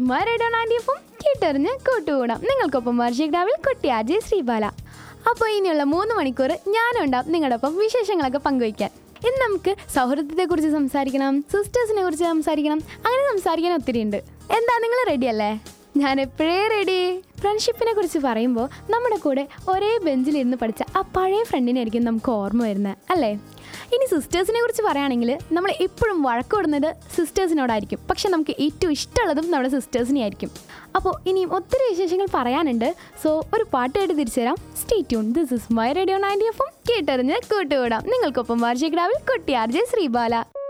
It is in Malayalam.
ഇസ് മൈ റേഡിയോ നയൻറ്റി എഫും കേട്ടറിഞ്ഞ് കൂട്ടുകൂടാം നിങ്ങൾക്കൊപ്പം വർഷിക് കുട്ടി അജയ് ശ്രീബാല അപ്പോൾ ഇനിയുള്ള മൂന്ന് മണിക്കൂർ ഞാനുണ്ടാവും നിങ്ങളുടെ ഒപ്പം വിശേഷങ്ങളൊക്കെ പങ്കുവയ്ക്കാൻ ഇന്ന് നമുക്ക് സൗഹൃദത്തെക്കുറിച്ച് സംസാരിക്കണം സിസ്റ്റേഴ്സിനെ കുറിച്ച് സംസാരിക്കണം അങ്ങനെ സംസാരിക്കാൻ ഒത്തിരി ഉണ്ട് എന്താ നിങ്ങൾ റെഡി അല്ലേ ഞാൻ എപ്പോഴേ റെഡി ഫ്രണ്ട്ഷിപ്പിനെ കുറിച്ച് പറയുമ്പോൾ നമ്മുടെ കൂടെ ഒരേ ബെഞ്ചിലിരുന്ന് പഠിച്ച ആ പഴയ ഫ്രണ്ടിനായിരിക്കും നമുക്ക് ഓർമ്മ വരുന്നത് അല്ലേ ഇനി സിസ്റ്റേഴ്സിനെ കുറിച്ച് പറയുകയാണെങ്കിൽ നമ്മൾ എപ്പോഴും വഴക്കുവിടുന്നത് സിസ്റ്റേഴ്സിനോടായിരിക്കും പക്ഷെ നമുക്ക് ഏറ്റവും ഇഷ്ടമുള്ളതും നമ്മുടെ സിസ്റ്റേഴ്സിനെ ആയിരിക്കും അപ്പോൾ ഇനിയും ഒത്തിരി വിശേഷങ്ങൾ പറയാനുണ്ട് സോ ഒരു പാട്ടായിട്ട് തിരിച്ചു തരാം stay tune this is my radio ninety എഫും കേട്ടറിഞ്ഞ് കൂട്ടുകൂടാം നിങ്ങൾക്കൊപ്പം വാർഷികരാവിൽ കുട്ടി ആർ ജെ ശ്രീബാല